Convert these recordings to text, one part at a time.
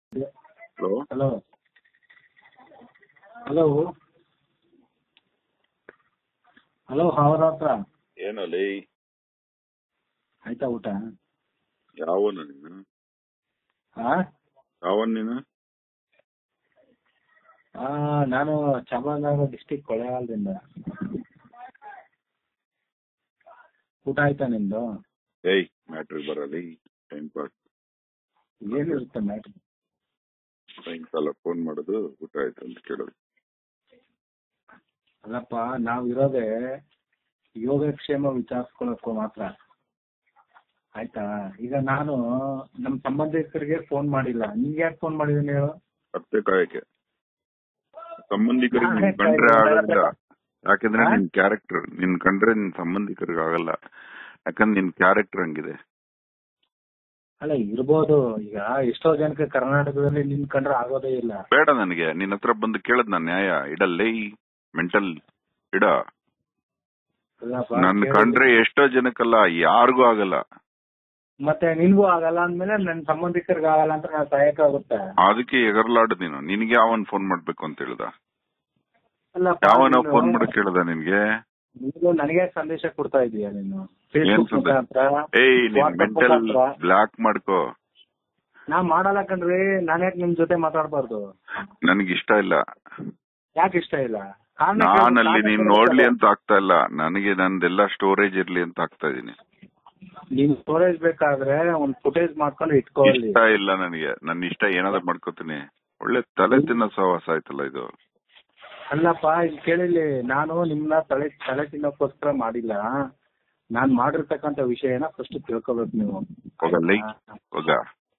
Hello hello hello hello ಅವರ ಹತ್ರ ಏನಲ್ಲಿ ಆಯ್ತಾ ಊಟ ಯಾವನು ನೀನು ಹಾ ಯಾವನ್ ನೀನು ಆ, ನಾನು ಚಾಮರಾಜನಗರ ಡಿಸ್ಟಿಕ್ ಕೊಳ್ಳೇಗಾಲದಿಂದ ಊಟ ಆಯ್ತಾ ನಿಂದು ಏಯ್ ಮ್ಯಾಟ್ರಿಗೆ ಬರಲಿ ಟೈಮ್ ಪಾಸ್ ಏನಿರುತ್ತೆ ಮ್ಯಾಟ್ರ್ ಸಾಯಂಕಾಲ ಫೋನ್ ಮಾಡೋದು ಊಟ ಆಯ್ತು ಅಂತ ಕೇಳೋದು ಅಲ್ಲಪ್ಪ ನಾವ್ ಇರೋದೇ ಯೋಗಕ್ಷೇಮ ವಿಚಾರಿಸ್ಕೊಳಕ್ಕೂ ಮಾತ್ರ ಆಯ್ತಾ ಈಗ ನಾನು ನಮ್ಮ ಸಂಬಂಧಿಕರಿಗೆ ಫೋನ್ ಮಾಡಿಲ್ಲ ನಿಂಗೆ ಯಾಕೆ ಫೋನ್ ಮಾಡಿದ್ದೀನಿ ಹೇಳು ಅತ್ತೆ ಕಾಯಕ್ಕೆ ಸಂಬಂಧಿಕರಿಗೆ ನಾನೇ ನಿನ್ ಕಂಡ್ರೆ ಕಾಯ್ದೆ ಆಗಲ್ಲ ಯಾಕಂದ್ರೆ ಹಾ? ನಿನ್ ಕ್ಯಾರೆಕ್ಟರ್ ನಿನ್ ಕಂಡ್ರೆ ನಿನ್ ಸಂಬಂಧಿಕರಿಗೆ ಆಗಲ್ಲ ಯಾಕಂದ್ರೆ ನಿನ್ ಕ್ಯಾರೆಕ್ಟರ್ ಹಂಗಿದೆ ಅಲ್ಲ ಇರ್ಬೋದು ಈಗ ಎಷ್ಟೋ ಜನಕ್ಕೆ ಕರ್ನಾಟಕದಲ್ಲಿ ನಿನ್ ಕಂಡ್ರೆ ಆಗೋದೇ ಇಲ್ಲ ಬೇಡ ನನಗೆ ನಿನ್ನ ಹತ್ರ ಬಂದು ಕೇಳದ್ ನಾನ್ ನ್ಯಾಯ ಇಡಲ್ಲೇ ಮೆಂಟಲ್ ಇಡ ಅಲ್ಲಪ್ಪ, ನನ್ ಕೇಳು. ಕಂಡ್ರೆ ಎಷ್ಟೋ ಜನಕ್ಕಲ್ಲ ಯಾರಿಗೂ ಆಗಲ್ಲ ಮತ್ತೆ ನಿನ್ಗೂ ಆಗಲ್ಲ ಅಂದ್ಮೇಲೆ ನನ್ ಸಂಬಂಧಿಕರಿಗೆ ಆಗಲ್ಲ ಅಂತ ನಾನು ಸಹಾಯಕ್ಕಾಗುತ್ತೆ ಅದಕ್ಕೆ ಎಗರ್ಲಾಡ್ ನೀನು ನಿನಗೆ ಅವನ್ ಫೋನ್ ಮಾಡ್ಬೇಕು ಅಂತ ಹೇಳ್ದ ಅಲ್ಲಪ್ಪ, ಯಾವನ ನೀನು- ಫೋನ್ ಮಾಡಕ್ ಹೇಳ್ದ ನಿನ್ಗೆ ನೀನು ನನಗೆ ಸಂದೇಶ ಕೊಡ್ತಾ ಇದೀಯ ನೀನು ಏನ್ ಫೇಸ್ಬುಕ್ ಸಂದೇಶ? ಮುಖಾಂತರ ಏಯ್ ನಿನ್ WhatsApp ಮೆಂಟಲ್ ಮುಖಾಂತರ. ಬ್ಲಾಕ್ ಮಾಡ್ಕೋ ನಾ ಮಾಡಲ್ಲ ಕಣ್ರಿ ನಾನ್ ಯಾಕೆ ನಿಮ್ ಜೊತೆ ಮಾತಾಡ್ಬಾರ್ದು ನನ್ಗೆ ಇಷ್ಟ ಇಲ್ಲ ಯಾಕೆ ಇಷ್ಟ ಇಲ್ಲ ಕಾರಣ ನಾನ್ ಕೇಳು, ಅಲ್ಲಿ ಕಾರಣ ನೀನ್ ಕೇಳು. ನೋಡ್ಲಿ ಅಂತ ಆಗ್ತಾ ಇಲ್ಲ ನನಗೆ ನಂದೆಲ್ಲ ಸ್ಟೋರೇಜ್ ಇರ್ಲಿ ಅಂತ ಆಗ್ತಾ ಇದೀನಿ ನೀನ್ ಸ್ಟೋರೇಜ್ ಬೇಕಾದ್ರೆ ಒಂದ್ ಫುಟೇಜ್ ಮಾಡ್ಕೊಂಡು ಇಟ್ಕೊಳ್ಳಿ ಇಷ್ಟ ಇಲ್ಲ ನನಗೆ ನನ್ನ ಇಷ್ಟ ಏನಾದ್ರು ಮಾಡ್ಕೋತೀನಿ ಒಳ್ಳೆ ತಲೆ ತಿನ್ನೋ ಸಹವಾಸ ಆಯ್ತಲ್ಲ ಇದು ಅಲ್ಲಪ್ಪ ಇಲ್ಲಿ ಕೇಳಿಲ್ಲಿ ನಾನು ನಿಮ್ನ ತಲೆ ತಲೆ ತಿನ್ನೋಕ್ಕೋಸ್ಕರ ಮಾಡಿಲ್ಲ ನಾನ್ ಮಾಡಿರ್ತಕ್ಕಂಥ ವಿಷಯನ ಫಸ್ಟ್ ತಿಳ್ಕೊಬೇಕು ನೀವು ಹೋಗಲ್ಲಿ ಹೋಗ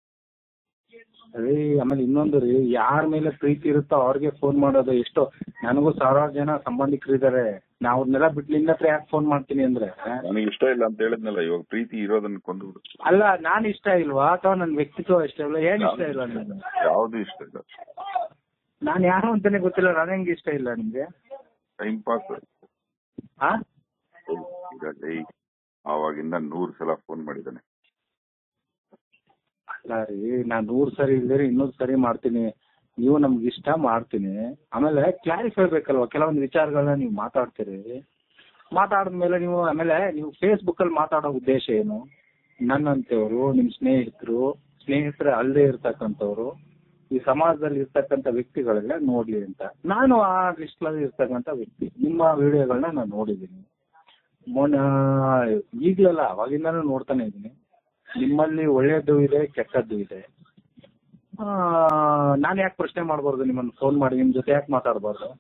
ರೀ ಆಮೇಲೆ ಇನ್ನೊಂದು ರೀ ಯಾರ ಮೇಲೆ ಪ್ರೀತಿ ಇರುತ್ತೋ ಅವ್ರಿಗೆ ಫೋನ್ ಮಾಡೋದು ಎಷ್ಟೋ ನನಗೂ ಸಾವಿರಾರು ಜನ ಸಂಬಂಧಿಕರಿದ್ದಾರೆ ನಾ ಅವ್ರನ್ನೆಲ್ಲ ಬಿಟ್ಟು ನಿನ್ನ ಹತ್ರ ಯಾಕೆ ಫೋನ್ ಮಾಡ್ತೀನಿ ಅಂದ್ರೆ ನನಗೆ ಇಷ್ಟ ಇಲ್ಲ ಅಂತ ಹೇಳಿದ್ನಲ್ಲ ಇವಾಗ ಪ್ರೀತಿ ಇರೋದನ್ನ ಕೊಂದು ಬಿಡು ಅಲ್ಲ ನಾನ್ ಇಷ್ಟ ಇಲ್ವಾ ಅಥವಾ ನನ್ ವ್ಯಕ್ತಿತ್ವ ಇಷ್ಟ ಇಲ್ಲ ಏನ್ ಇಷ್ಟ ಇಲ್ಲ ನಿಮ್ಗೆ ಯಾವ್ದು ಇಷ್ಟ ಇಲ್ಲ ನಾನ್ ಯಾರು ಅಂತಾನೆ ಗೊತ್ತಿಲ್ಲ ನನ್ ಹೆಂಗ್ ಇಷ್ಟ ಇಲ್ಲ ನಿಮ್ಗೆ ಟೈಮ್ ಪಾಸ್ ಹಾ ಆವಾಗಿಂದ ನೂರ್ ಸಲ ಫೋನ್ ಮಾಡಿದ್ದಾನೆ ಅಲ್ಲ ರೀ ನಾನ್ ನೂರ್ ಸರಿ ಇಲ್ದಿರಿ ಇನ್ನೊಂದ್ ಸರಿ ಮಾಡ್ತೀನಿ ನೀವು ನಮ್ಗೆ ಇಷ್ಟ ಮಾಡ್ತೀನಿ ಆಮೇಲೆ ಕ್ಲಾರಿಫೈ ಬೇಕಲ್ವಾ ಕೆಲವೊಂದು ವಿಚಾರಗಳನ್ನ ನೀವು ಮಾತಾಡ್ತೀರಿ ಮಾತಾಡಿದ್ಮೇಲೆ ನೀವು ಆಮೇಲೆ ನೀವು ಫೇಸ್ಬುಕ್ ಅಲ್ಲಿ ಮಾತಾಡೋ ಉದ್ದೇಶ ಏನು ನನ್ನಂತವ್ರು ನಿಮ್ ಸ್ನೇಹಿತರು ಸ್ನೇಹಿತರ ಅಲ್ಲದೆ ಇರ್ತಕ್ಕಂಥವ್ರು ಈ ಸಮಾಜದಲ್ಲಿ ಇರ್ತಕ್ಕಂಥ ವ್ಯಕ್ತಿಗಳೆಲ್ಲ ನೋಡ್ಲಿ ಅಂತ ನಾನು ಆ ಲಿಸ್ಟ್ ಅಲ್ಲಿ ಇರ್ತಕ್ಕಂಥ ವ್ಯಕ್ತಿ ನಿಮ್ಮ ವಿಡಿಯೋಗಳನ್ನ ನಾನು ನೋಡಿದ್ದೀನಿ ಮೊನ್ನ ಈಗ್ಲಲ್ಲ ಅವಾಗಿಂದಾನು ನೋಡ್ತಾನೆ ಇದ್ದೀನಿ ನಿಮ್ಮಲ್ಲಿ ಒಳ್ಳೇದು ಇದೆ ಕೆಟ್ಟದ್ದು ಇದೆ ನಾನು ಯಾಕೆ ಪ್ರಶ್ನೆ ಮಾಡಬಾರ್ದು ನಿಮ್ಮನ್ನು ಫೋನ್ ಮಾಡಿ ನಿಮ್ ಜೊತೆ ಯಾಕೆ ಮಾತಾಡಬಾರ್ದು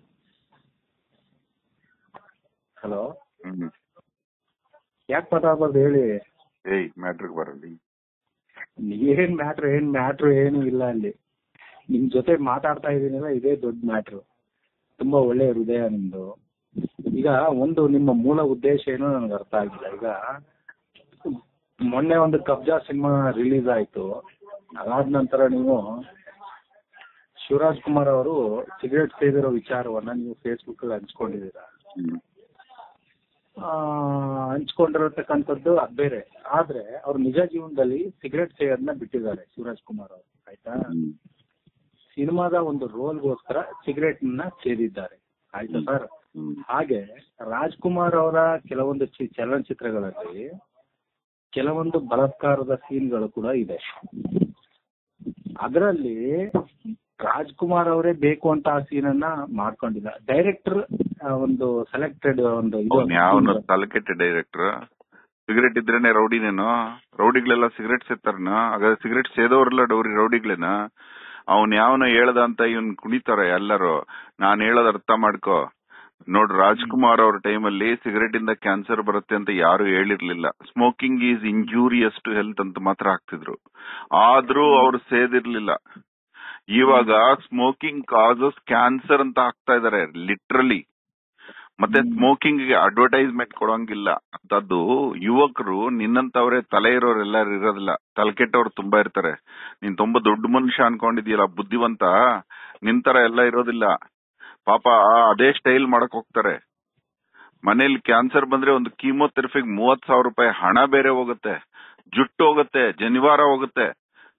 ಹಲೋ ಹ್ಮ್ ಯಾಕೆ ಮಾತಾಡಬಾರ್ದು ಹೇಳಿ ಏಯ್ ಮ್ಯಾಟ್ರಿಗೆ ಬರಲಿ ಏನ್ ಮ್ಯಾಟ್ರ್ ಏನ್ ಮ್ಯಾಟ್ರ್ ಏನು ಇಲ್ಲ ಅಲ್ಲಿ ನಿಮ್ ಜೊತೆ ಮಾತಾಡ್ತಾ ಇದೀನಲ್ಲ ಇದೇ ದೊಡ್ಡ ಮ್ಯಾಟ್ರು ತುಂಬಾ ಒಳ್ಳೆ ಹೃದಯ ನಿಮ್ದು ಈಗ ಒಂದು ನಿಮ್ಮ ಮೂಲ ಉದ್ದೇಶ ಏನು ನನಗೆ ಅರ್ಥ ಆಗಿಲ್ಲ ಈಗ ಮೊನ್ನೆ ಒಂದು ಕಬ್ಜಾ ಸಿನಿಮಾ ರಿಲೀಸ್ ಆಯ್ತು ಅದಾದ ನಂತರ ನೀವು ಶಿವರಾಜ್ ಕುಮಾರ್ ಅವರು ಸಿಗರೇಟ್ ಸೇದಿರೋ ವಿಚಾರವನ್ನ ನೀವು ಫೇಸ್ಬುಕ್ ಅಲ್ಲಿ ಹಂಚ್ಕೊಂಡಿದ್ದೀರಾ ಹ್ಮ್ ಆ, ಹಂಚ್ಕೊಂಡಿರತಕ್ಕಂಥದ್ದು ಅದ್ ಬೇರೆ ಆದ್ರೆ ಅವ್ರು ನಿಜ ಜೀವನದಲ್ಲಿ ಸಿಗರೇಟ್ ಸೇಯೋದನ್ನ ಬಿಟ್ಟಿದ್ದಾರೆ ಶಿವರಾಜ್ ಕುಮಾರ್ ಅವರು ಆಯ್ತಾ ಹ್ಮ್ ಸಿನಿಮಾದ ಒಂದು ರೋಲ್ಗೋಸ್ಕರ ಸಿಗರೇಟ್ ನ ಸೇದಿದ್ದಾರೆ ಆಯ್ತಾ ಸರ್ ಹ್ಮ್ ಹಾಗೆ ರಾಜ್ಕುಮಾರ್ ಅವರ ಕೆಲವೊಂದು ಚಿ- ಚಲನಚಿತ್ರಗಳಲ್ಲಿ ಕೆಲವೊಂದು ಬಲಾತ್ಕಾರದ ಸೀನ್ಗಳು ಕೂಡ ಇದೆ ಅದರಲ್ಲಿ ರಾಜ್ಕುಮಾರ್ ಅವರೇ ಬೇಕು ಅಂತ ಆ ಸೀನನ್ನ ಮಾಡ್ಕೊಂಡಿಲ್ಲ ಡೈರೆಕ್ಟರ್ ಒಂದು ಸೆಲೆಕ್ಟೆಡ್ ಒಂದು ಇದು ಯಾವನು ತಲಕೆಟ್ಟ ಡೈರೆಕ್ಟರ್ ಸಿಗರೇಟ್ ಇದ್ರೇನೆ ರೌಡಿನೇನು ರೌಡಿಗಳೆಲ್ಲ ಸಿಗರೇಟ್ ಸೇತಾರನ ಹಾಗಾದ್ರೆ ಸಿಗರೇಟ್ ಸೇದೋರೆಲ್ಲ ಡೌರಿ ರೌಡಿಗಳೇನ ಅವನ್ ಯಾವನ ಹೇಳ್ದ ಅಂತ ಇವನ್ ಕುಣಿತಾರ ಎಲ್ಲರೂ ನಾನ್ ಹೇಳೋದ್ ಅರ್ಥ ಮಾಡ್ಕೋ ನೋಡ್ ರಾಜ್ಕುಮಾರ್ ಅವ್ರ ಟೈಮಲ್ಲಿ ಸಿಗರೇಟ್ ಇಂದ ಕ್ಯಾನ್ಸರ್ ಬರುತ್ತೆ ಅಂತ ಯಾರು ಹೇಳಿರ್ಲಿಲ್ಲ smoking is injurious to health ಅಂತ ಮಾತ್ರ ಹಾಕ್ತಿದ್ರು ಆದ್ರೂ ಅವ್ರು ಸೇದಿರ್ಲಿಲ್ಲ ಇವಾಗ ಸ್ಮೋಕಿಂಗ್ ಕಾಸಸ್ ಕ್ಯಾನ್ಸರ್ ಅಂತ ಹಾಕ್ತಾ ಇದಾರೆ ಲಿಟ್ರಲಿ ಮತ್ತೆ ಸ್ಮೋಕಿಂಗ್ ಗೆ ಅಡ್ವರ್ಟೈಸ್ಮೆಂಟ್ ಕೊಡೋಂಗಿಲ್ಲ ಅಂತದ್ದು ಯುವಕರು ನಿನ್ನಂತವ್ರೆ ತಲೆ ಇರೋರೆಲ್ಲರೂ ಇರೋದಿಲ್ಲ ತಲೆ ಕೆಟ್ಟವ್ರು ತುಂಬಾ ಇರ್ತಾರೆ ನೀನ್ ತುಂಬಾ ದೊಡ್ಡ ಮನುಷ್ಯ ಅನ್ಕೊಂಡಿದ್ಯಲ್ಲ ಬುದ್ಧಿವಂತ ನಿಂತರ ಎಲ್ಲ ಇರೋದಿಲ್ಲ ಪಾಪ ಅದೇ ಸ್ಟೈಲ್ ಮಾಡಕ್ ಹೋಗ್ತಾರೆ ಮನೇಲಿ ಕ್ಯಾನ್ಸರ್ ಬಂದ್ರೆ ಒಂದು ಕೀಮೋಥೆರಪಿಗೆ ಮೂವತ್ ಸಾವಿರ ರೂಪಾಯಿ ಹಣ ಬೇರೆ ಹೋಗುತ್ತೆ ಜುಟ್ಟು ಹೋಗುತ್ತೆ ಜನಿವಾರ ಹೋಗುತ್ತೆ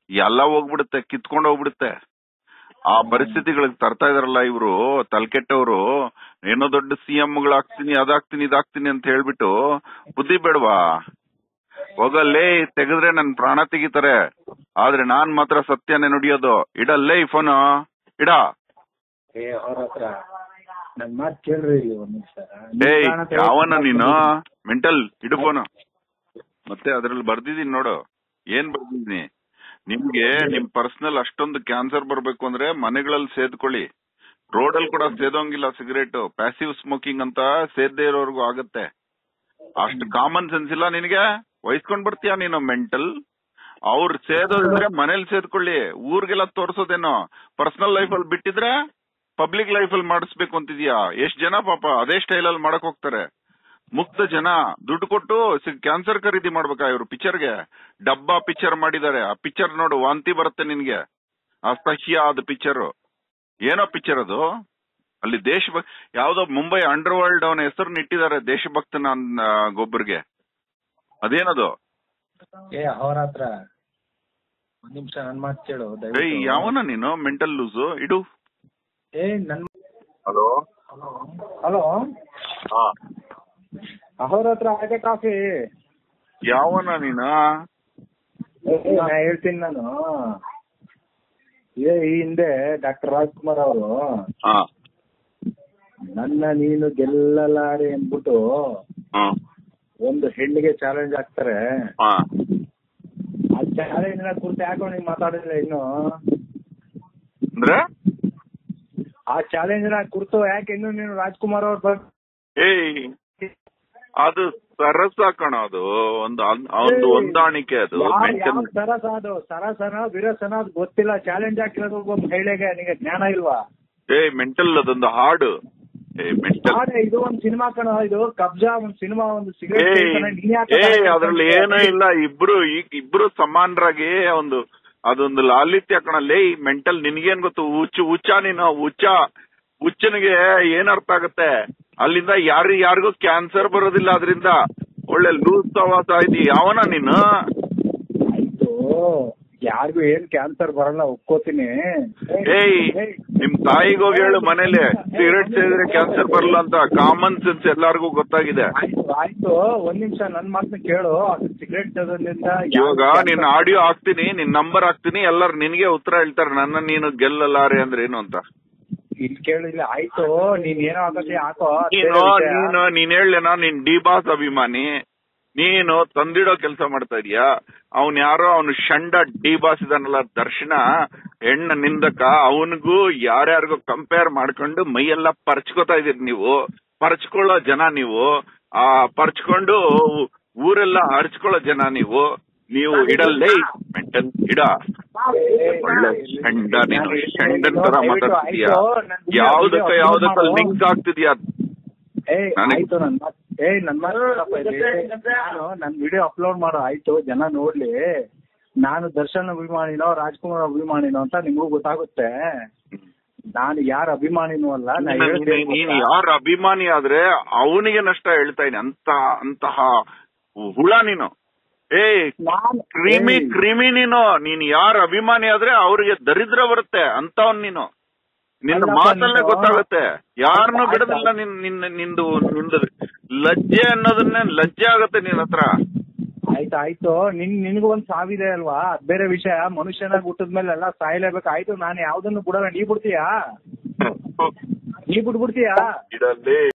ಎಲ್ಲ ಹೋಗ್ಬಿಡುತ್ತೆ ಕಿತ್ಕೊಂಡು ಹೋಗ್ಬಿಡುತ್ತೆ ಆ ಪರಿಸ್ಥಿತಿಗಳಿಗೆ ತರ್ತಾ ಇದಾರಲ್ಲ ಇವರು ತಲೆಕೆಟ್ಟವರು ಏನೋ ದೊಡ್ಡ ಸಿಎಂ ಗಳಾಗ್ತೀನಿ ಅದಾಗ್ತೀನಿ ಇದಾಗ್ತೀನಿ ಅಂತ ಹೇಳ್ಬಿಟ್ಟು ಬುದ್ಧಿ ಬೇಡವಾ ಹೋಗಲ್ಲೇ ತೆಗೆದ್ರೆ ನನ್ ಪ್ರಾಣ ತೆಗಿತಾರೆ ಆದ್ರೆ ನಾನ್ ಮಾತ್ರ ಸತ್ಯನೇ ನುಡಿಯೋದು ಇಡಲ್ಲೇ ಈ ಫೋನು ಇಡ ಏ ಅವ್ರ ಹತ್ರ ನನ್ ಮಾತ್ ಕೇಳ್ರಿ ಇಲ್ಲಿ ಒಂದ್ ನಿಮಿಷ ಏಯ್ ಯಾವನ ನೀನು ಮೆಂಟಲ್ ಇಡು ಫೋನು ಮತ್ತೆ ಅದ್ರಲ್ಲಿ ಬರ್ದಿದೀನಿ ನೋಡು ಏನ್ ಬರ್ದಿದೀನಿ ನಿಮ್ಗೆ ನಿಮ್ ಪರ್ಸನಲ್ ಅಷ್ಟೊಂದು ಕ್ಯಾನ್ಸರ್ ಬರ್ಬೇಕು ಅಂದ್ರೆ ಮನೆಗಳಲ್ಲಿ ಸೇದ್ಕೊಳ್ಳಿ ರೋಡಲ್ಲಿ ಕೂಡ ಸೇದೋಂಗಿಲ್ಲ ಸಿಗರೇಟ್ ಪ್ಯಾಸಿವ್ ಸ್ಮೋಕಿಂಗ್ ಅಂತ ಸೇದ್ದೇ ಇರೋರ್ಗು ಆಗತ್ತೆ ಅಷ್ಟು ಕಾಮನ್ ಸೆನ್ಸ್ ಇಲ್ಲ ನಿನಗೆ ವಹಿಸ್ಕೊಂಡ್ ಬರ್ತೀಯ ನೀನು ಮೆಂಟಲ್ ಅವ್ರು ಸೇದೋದಿದ್ರೆ ಮನೇಲಿ ಸೇದ್ಕೊಳ್ಳಿ ಊರ್ಗೆಲ್ಲ ತೋರ್ಸೋದೇನೋ ಪರ್ಸನಲ್ ಲೈಫ್ ಅಲ್ಲಿ ಬಿಟ್ಟಿದ್ರೆ ಪಬ್ಲಿಕ್ ಲೈಫ್ ಅಲ್ಲಿ ಮಾಡಿಸ್ಬೇಕು ಅಂತಿದ್ಯಾ ಎಷ್ಟ್ ಜನ ಪಾಪ ಅದೇ ಸ್ಟೈಲ್ ಅಲ್ಲಿ ಮಾಡಕ್ ಹೋಗ್ತಾರೆ ಮುಕ್ತ ಜನ ದುಡ್ಡು ಕೊಟ್ಟು ಕ್ಯಾನ್ಸರ್ ಖರೀದಿ ಮಾಡ್ಬೇಕಾ ಇವ್ರು ಪಿಕ್ಚರ್ಗೆ ಡಬ್ಬಾ ಪಿಕ್ಚರ್ ಮಾಡಿದ್ದಾರೆ ಆ ಪಿಕ್ಚರ್ ನೋಡು ವಾಂತಿ ಬರುತ್ತೆ ನಿನ್ಗೆ ಅಸಹ್ಯ ಆದ ಪಿಕ್ಚರ್ ಏನೋ ಪಿಕ್ಚರ್ ಅದು ಅಲ್ಲಿ ದೇಶ ಯಾವ್ದೋ ಮುಂಬೈ ಅಂಡರ್ ವರ್ಲ್ಡ್ ಅವನ ಹೆಸರು ಇಟ್ಟಿದ್ದಾರೆ ದೇಶಭಕ್ತನ ಅನ್- ಆ, ಗೊಬ್ಬರಿಗೆ ಅದೇನದು ಏ ಅವ್ರ ಹತ್ರ ಒಂದ್ ನಿಮಿಷ ನನ್ ಮಾತ್ ಕೇಳು ಏಯ್ ದಯವಿಟ್ಟು ಯಾವನ ನೀನು ಮೆಂಟಲ್ ಲೂಸು ಇಡು ಏ ನನ್ ಹಲೋ ಹಲೋ ಅವ್ರ ಹತ್ರ ಹಾಗೆ ಕಾಫಿ ಯಾವನ ನೀನು ನಾ ಹೇಳ್ತೀನಿ ನಾನು ಏ ಈ ಹಿಂದೆ ಡಾಕ್ಟರ್ ರಾಜ್ಕುಮಾರ್ ಅವರು ಹಾ ನನ್ನ ನೀನು ಗೆಲ್ಲಲಾರೆ ಅಂದ್ಬಿಟ್ಟು ಹಾ ಒಂದು ಹೆಣ್ಣಿಗೆ ಚಾಲೆಂಜ್ ಹಾಕ್ತಾರೆ ಹಾ ಆ ಚಾಲೆಂಜ್ ನ ಕುರಿತು ಯಾಕೋ ನೀನ್ ಮಾತಾಡಿಲ್ಲ ಇನ್ನು ಅಂದ್ರೆ ಆ ಚಾಲೆಂಜ್ ನ ಕುರಿತು ಯಾಕೆ ಇನ್ನು ನೀನು ರಾಜ್ಕುಮಾರ್ ಅವ್ರ ಬಗ್ಗೆ ಏಯ್ ಅದು ಸರಸ ಕಣ ಅದು ಒಂದು ಅನ್- ಒಂದು ಹೊಂದಾಣಿಕೆ ಅದು ಯಾವ- ಮೆಂಟಲ್ ಯಾವ ಸರಸ ಅದು ಸರಸನ ವಿರಸನ ಅದು ಗೊತ್ತಿಲ್ಲ ಚಾಲೆಂಜ್ ಹಾಕಿರೋದು ಒಬ್ಬ ಮಹಿಳೆಗೆ ನಿಂಗೆ ಜ್ಞಾನ ಇಲ್ವಾ ಏಯ್ ಮೆಂಟಲ್ ಅದೊಂದು ಹಾಡು ಏ ಮೆಂಟಲ್ ಆದ್ರೆ ಇದು ಒಂದ್ ಸಿನಿಮಾ ಕಣ ಇದು ಕಬ್ಜಾ ಒಂದ್ ಸಿನಿಮಾ ಒಂದು ಸಿಗರೇಟ್ ಏಯ್ ಏಯ್ ಅದ್ರಲ್ಲಿ ಏನೂ ಇಲ್ಲ ಇಬ್ರು ಈಗ ಇಬ್ರು ಸಮಾನರಾಗಿ ಒಂದು ಅದೊಂದು ಲಾಲಿತ್ಯ ಕಣಲ್ಲೇ ಈ ಮೆಂಟಲ್ ನಿನ್ಗೇನ್ ಗೊತ್ತು ಹುಚ್ಚು ಹುಚ್ಚ ನೀನು ಹುಚ್ಚ ಹುಚ್ಚನಿಗೆ ಏನ್ ಅರ್ಥ ಆಗತ್ತೆ ಅಲ್ಲಿಂದ ಯಾರು ಯಾರಿಗೂ ಕ್ಯಾನ್ಸರ್ ಬರೋದಿಲ್ಲ ಅದರಿಂದ ಒಳ್ಳೆ ಲೂಸ್ ತವಾತ ಇದ್ದಿ ಯಾವನ ನೀನು ಆಯ್ತು ಯಾರಿಗೂ ಏನ್ ಕ್ಯಾನ್ಸರ್ ಬರಲ್ಲ ಒಪ್ಕೋತೀನಿ ಏಯ್ ನಿಮ್ ತಾಯಿಗೆ ಹೋಗಿ ಹೇಳು ಮನೇಲಿ ಸಿಗರೇಟ್ ಸೇದಿದ್ರೆ ಕ್ಯಾನ್ಸರ್ ಬರಲ್ಲ ಅಂತ ಕಾಮನ್ ಸೆನ್ಸ್ ಎಲ್ಲಾರ್ಗೂ ಗೊತ್ತಾಗಿದೆ ಆಯ್ತು ಆಯ್ತು ಒಂದ್ ನಿಮಿಷ ನನ್ ಮಾತನ್ನ ಕೇಳು ಅದು ಸಿಗರೇಟ್ ಸೇದೋದ್ರಿಂದ ಇವಾಗ ನಿನ್ ಆಡಿಯೋ ಹಾಕ್ತೀನಿ ನಿನ್ ನಂಬರ್ ಹಾಕ್ತೀನಿ ಎಲ್ಲಾರು ನಿನ್ಗೆ ಉತ್ತರ ಹೇಳ್ತಾರೆ ನನ್ನ ನೀನು ಗೆಲ್ಲಲಾರೆ ಅಂದ್ರೆ ಏನು ಅಂತ ಇಲ್ಲಿ ಕೇಳು ಇಲ್ಲ ಆಯ್ತು ನೀನ್ ಏನೋ ಆಗತ್ತೆ ಹಾಕೋ ಅದ್ ನೀನು ಬೇರೆ ವಿಷಯ. ನೀನು ನೀನ್ ಹೇಳೇನೋ ನೀನ್ ಡಿ ಬಾಸ್ ಅಭಿಮಾನಿ ನೀನು ತಂದಿಡೋ ಕೆಲಸ ಮಾಡ್ತಾ ಇದೀಯಾ ಅವನ್ ಯಾರೋ ಅವನು ಶಂಡ ಡಿ ಬಾಸ್ ಇದಾನಲ್ಲ ದರ್ಶನ ಹೆಣ್ಣ ನಿಂದಕ ಅವನಿಗೂ ಯಾರ್ಯಾರಿಗೂ ಕಂಪೇರ್ ಮಾಡ್ಕೊಂಡು ಮೈಯೆಲ್ಲ ಪರ್ಚ್ಕೋತಾ ಇದೀರಿ ನೀವು ಪರ್ಚ್ಕೊಳ್ಳೋ ಜನ ನೀವು ಆ ಪರ್ಚ್ಕೊಂಡು ಊರೆಲ್ಲ ಹರ್ಚ್ಕೊಳ್ಳೋ ಜನ ನೀವು ನೀವು ಇಡಲ್ಲೇ ಮೆಂಟಲ್ ಇಡ ಒಳ್ಳೆ ಶಂಡ ನೀನು ಶಂಡನ್ ತರ ಮಾತಾಡ್ತಿದ್ಯಾ ಯಾವ್ದಕ್ಕ ಯಾವ್ದಕ್ಕ ಲಿಂಕ್ ಆಗ್ತಿದ್ಯಾ ಏಯ್ ನನಗೆ- ಆಯ್ತು ನನ್ ಮಾತ್ ಏಯ್ ನನ್ ಮಾತ್ ಕೇಳಪ್ಪ ಇಲ್ಲಿ. ನಾನು ನನ್ ವಿಡಿಯೋ ಅಪ್ಲೋಡ್ ಮಾಡೋ ಆಯ್ತು ಜನ ನೋಡ್ಲಿ ನಾನು ದರ್ಶನ್ ಅಭಿಮಾನಿನೋ ರಾಜ್ಕುಮಾರ್ ಅಭಿಮಾನಿನೋ ಅಂತ ನಿಮಗೂ ಗೊತ್ತಾಗುತ್ತೆ ನಾನು ಯಾರ ಅಭಿಮಾನಿನೂ ಅಲ್ಲ ನಾ ನೀನ್- ಹೇಳ್ತೀನಿ ನೀನ್- ನೀನ್ ಯಾರ ಅಭಿಮಾನಿ ಆದ್ರೆ ಅವನಿಗೆ ನಷ್ಟ ಹೇಳ್ತಾ ಇದ್ದೀನಿ ಅಂತ ಅಂತಹ ಹುಳ ನೀನು ಏ ನಾನ್- ಕ್ರಿಮಿ ಏಯ್, ಕ್ರಿಮಿ ನೀನು ನೀನ್ ಯಾರ ಅಭಿಮಾನಿ ಆದ್ರೆ ಅವ್ರಿಗೆ ದರಿದ್ರ ಬರುತ್ತೆ ಅಂತವನ್ ನೀನು ನಿನ್ನ ಅಲ್ಲಪ್ಪ ಮಾತಲ್ಲೇ ನೀನು- ಗೊತ್ತಾಗುತ್ತೆ ಯಾರನ್ನೂ ಆಯ್ತು, ಬಿಡೋದಿಲ್ಲ ನಿನ್ ನಿನ್ನ ನಿಂದು ನಿಂದು ಲಜ್ಜೆ ಅನ್ನೋದನ್ನೇ ಲಜ್ಜೆ ಆಗತ್ತೆ ನಿನ್ ಹತ್ರ ಆಯ್ತು ಆಯ್ತು ನಿನ್ ನಿನ್ಗೂ ಒಂದ್ ಸಾವಿದೆ ಅಲ್ವಾ ಅದ್ ಬೇರೆ ವಿಷಯ ಮನುಷ್ಯನಾಗ್ ಹುಟ್ಟಿದ್ಮೇಲೆ ಎಲ್ಲ ಸಾಯ್ಲೇಬೇಕು ಆಯ್ತು ನಾನು ಯಾವ್ದನ್ನು ಬಿಡಲ್ಲ ನೀ ಬಿಡ್ತೀಯಾ ನೀ ಬಿಟ್ಬಿಡ್ತೀಯಾ ಇಡಲ್ಲಿ